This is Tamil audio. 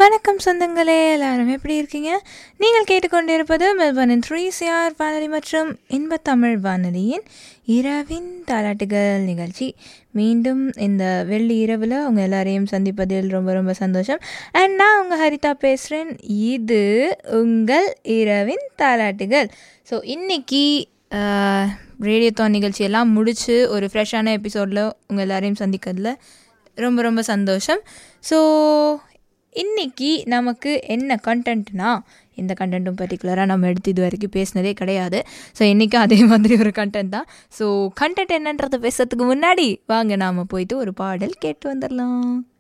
வணக்கம் சொந்தங்களே எல்லாரும் எப்படி இருக்கீங்க நீங்கள் கேட்டுக்கொண்டிருப்பது மெல்பர்னின் த்ரீ சிஆர் வானொலி மற்றும் இன்பத்தமிழ் வானொலியின் இரவின் தாலாட்டுகள் நிகழ்ச்சி மீண்டும் இந்த வெள்ளி இரவில் உங்க எல்லாரையும் சந்திப்பதில் ரொம்ப ரொம்ப சந்தோஷம் அண்ட் நான் உங்கள் ஹரிதா பேசுகிறேன் இது உங்கள் இரவின் தாலாட்டுகள் ஸோ இன்னைக்கு ரேடியோத்தான் நிகழ்ச்சியெல்லாம் முடித்து ஒரு ஃப்ரெஷ்ஷான எபிசோடில் உங்கள் எல்லாரையும் சந்திக்கிறதுல ரொம்ப ரொம்ப சந்தோஷம் ஸோ இன்னைக்கு நமக்கு என்ன கண்டென்ட்னா இந்த கண்டென்ட்டும் பர்டிகுலராக நம்ம எடுத்து இது வரைக்கும் பேசினதே கிடையாது ஸோ இன்றைக்கும் அதே மாதிரி ஒரு கண்டென்ட் தான் ஸோ கண்டென்ட் என்னன்றதை பேசுறதுக்கு முன்னாடி வாங்க நாம் போயிட்டு ஒரு பாடல் கேட்டு வந்துடலாம்